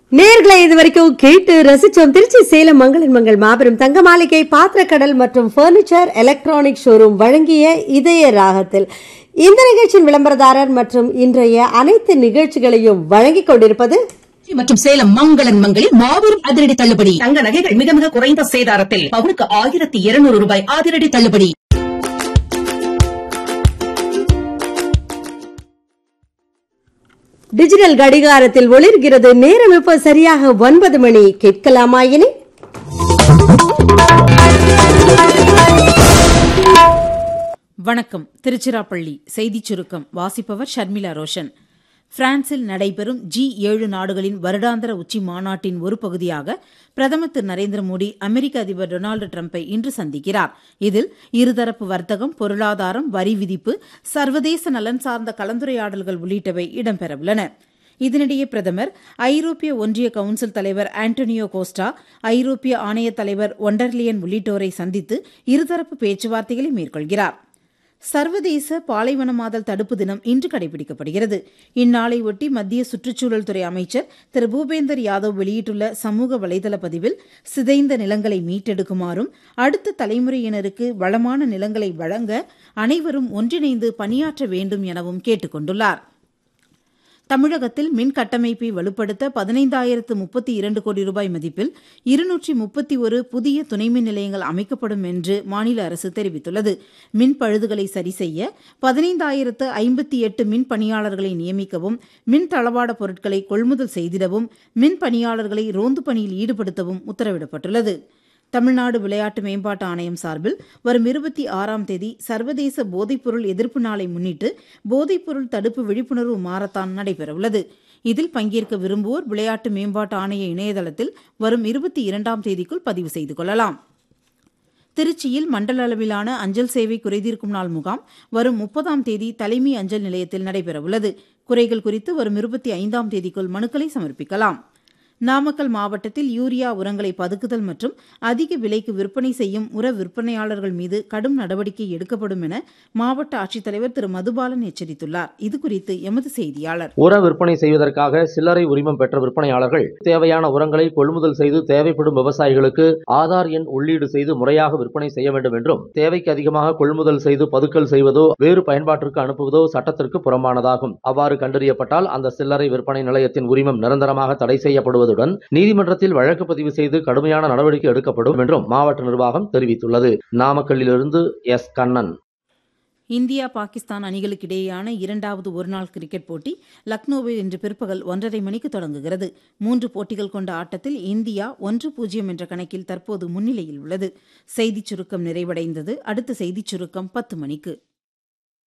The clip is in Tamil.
நேர்களை இது வரைக்கும் கேட்டு ரசிச்சோம் திருச்சி சேலம் மங்களன் மங்கள் மாபெரும் தங்க மாளிகை பாத்திரக்கடல் மற்றும் பர்னிச்சர் எலக்ட்ரானிக் ஷோரூம் வழங்கிய இதய ராகத்தில் இந்த நிகழ்ச்சியின் விளம்பரதாரர் மற்றும் இன்றைய அனைத்து நிகழ்ச்சிகளையும் வழங்கிக் கொண்டிருப்பது திருச்சி மற்றும் சேலம் மங்களன் மங்களில் மாபெரும் அதிரடி தள்ளுபடி தங்க நகைகள் மிக மிக குறைந்த சேதாரத்தில் பவுனுக்கு ஆயிரத்தி இருநூறு ரூபாய் அதிரடி தள்ளுபடி டிஜிட்டல் கடிகாரத்தில் ஒளிர்கிறது நேரம் இப்ப சரியாக ஒன்பது மணி கேட்கலாமா இனி வணக்கம் திருச்சிராப்பள்ளி செய்திச் சுருக்கம் வாசிப்பவர் ஷர்மிளா ரோஷன் பிரான்சில் நடைபெறும் ஜி ஏழு நாடுகளின் வருடாந்திர உச்சி மாநாட்டின் ஒரு பகுதியாக பிரதமர் திரு நரேந்திர மோடி அமெரிக்க அதிபர் டொனால்டு டிரம்பை இன்று சந்திக்கிறார் இதில் இருதரப்பு வர்த்தகம் பொருளாதாரம் வரி விதிப்பு சர்வதேச நலன் சார்ந்த கலந்துரையாடல்கள் உள்ளிட்டவை இடம்பெறவுள்ளன இதனிடையே பிரதமர் ஐரோப்பிய ஒன்றிய கவுன்சில் தலைவர் ஆண்டனியோ கோஸ்டா ஐரோப்பிய ஆணைய தலைவர் ஒண்டர்லியன் உள்ளிட்டோரை சந்தித்து இருதரப்பு பேச்சுவார்த்தைகளை மேற்கொள்கிறார் சர்வதேச பாலைவனமாதல் தடுப்பு தினம் இன்று கடைபிடிக்கப்படுகிறது இந்நாளை ஒட்டி மத்திய சுற்றுச்சூழல் துறை அமைச்சர் திரு பூபேந்தர் யாதவ் வெளியிட்டுள்ள சமூக வலைதள பதிவில் சிதைந்த நிலங்களை மீட்டெடுக்குமாறும் அடுத்த தலைமுறையினருக்கு வளமான நிலங்களை வழங்க அனைவரும் ஒன்றிணைந்து பணியாற்ற வேண்டும் எனவும் கேட்டுக் கொண்டுள்ளார் தமிழகத்தில் மின் கட்டமைப்பை வலுப்படுத்த பதினைந்தாயிரத்து முப்பத்தி இரண்டு கோடி ரூபாய் மதிப்பில் இருநூற்றி முப்பத்தி ஒரு புதிய துணை மின் நிலையங்கள் அமைக்கப்படும் என்று மாநில அரசு தெரிவித்துள்ளது மின் பழுதுகளை சரி செய்ய பதினைந்தாயிரத்து ஐம்பத்தி எட்டு மின் பணியாளர்களை நியமிக்கவும் மின் தளவாட பொருட்களை கொள்முதல் செய்திடவும் மின் பணியாளர்களை ரோந்து பணியில் ஈடுபடுத்தவும் உத்தரவிடப்பட்டுள்ளது தமிழ்நாடு விளையாட்டு மேம்பாட்டு ஆணையம் சார்பில் வரும் இருபத்தி ஆறாம் தேதி சர்வதேச போதைப்பொருள் எதிர்ப்பு நாளை முன்னிட்டு போதைப்பொருள் தடுப்பு விழிப்புணர்வு மாரத்தான் நடைபெறவுள்ளது இதில் பங்கேற்க விரும்புவோர் விளையாட்டு மேம்பாட்டு ஆணைய இணையதளத்தில் வரும் இருபத்தி இரண்டாம் தேதிக்குள் பதிவு செய்து கொள்ளலாம் திருச்சியில் மண்டல அளவிலான அஞ்சல் சேவை குறைதீர்க்கும் நாள் முகாம் வரும் முப்பதாம் தேதி தலைமை அஞ்சல் நிலையத்தில் நடைபெறவுள்ளது குறைகள் குறித்து வரும் இருபத்தி ஐந்தாம் தேதிக்குள் மனுக்களை சமர்ப்பிக்கலாம் நாமக்கல் மாவட்டத்தில் யூரியா உரங்களை பதுக்குதல் மற்றும் அதிக விலைக்கு விற்பனை செய்யும் உர விற்பனையாளர்கள் மீது கடும் நடவடிக்கை எடுக்கப்படும் என மாவட்ட ஆட்சித்தலைவர் திரு மதுபாலன் எச்சரித்துள்ளார் இதுகுறித்து எமது செய்தியாளர் உர விற்பனை செய்வதற்காக சில்லறை உரிமம் பெற்ற விற்பனையாளர்கள் தேவையான உரங்களை கொள்முதல் செய்து தேவைப்படும் விவசாயிகளுக்கு ஆதார் எண் உள்ளீடு செய்து முறையாக விற்பனை செய்ய வேண்டும் என்றும் தேவைக்கு அதிகமாக கொள்முதல் செய்து பதுக்கல் செய்வதோ வேறு பயன்பாட்டிற்கு அனுப்புவதோ சட்டத்திற்கு புறம்பானதாகும் அவ்வாறு கண்டறியப்பட்டால் அந்த சில்லறை விற்பனை நிலையத்தின் உரிமம் நிரந்தரமாக தடை செய்யப்படுவதுடன் நீதிமன்றத்தில் வழக்கு பதிவு செய்து கடுமையான நடவடிக்கை எடுக்கப்படும் என்றும் மாவட்ட நிர்வாகம் தெரிவித்துள்ளது நாமக்கல்லிலிருந்து எஸ் கண்ணன் இந்தியா பாகிஸ்தான் அணிகளுக்கிடையேயான இரண்டாவது ஒருநாள் கிரிக்கெட் போட்டி லக்னோவில் இன்று பிற்பகல் ஒன்றரை மணிக்கு தொடங்குகிறது மூன்று போட்டிகள் கொண்ட ஆட்டத்தில் இந்தியா ஒன்று பூஜ்ஜியம் என்ற கணக்கில் தற்போது முன்னிலையில் உள்ளது செய்திச் சுருக்கம் நிறைவடைந்தது அடுத்த செய்திச் சுருக்கம் பத்து மணிக்கு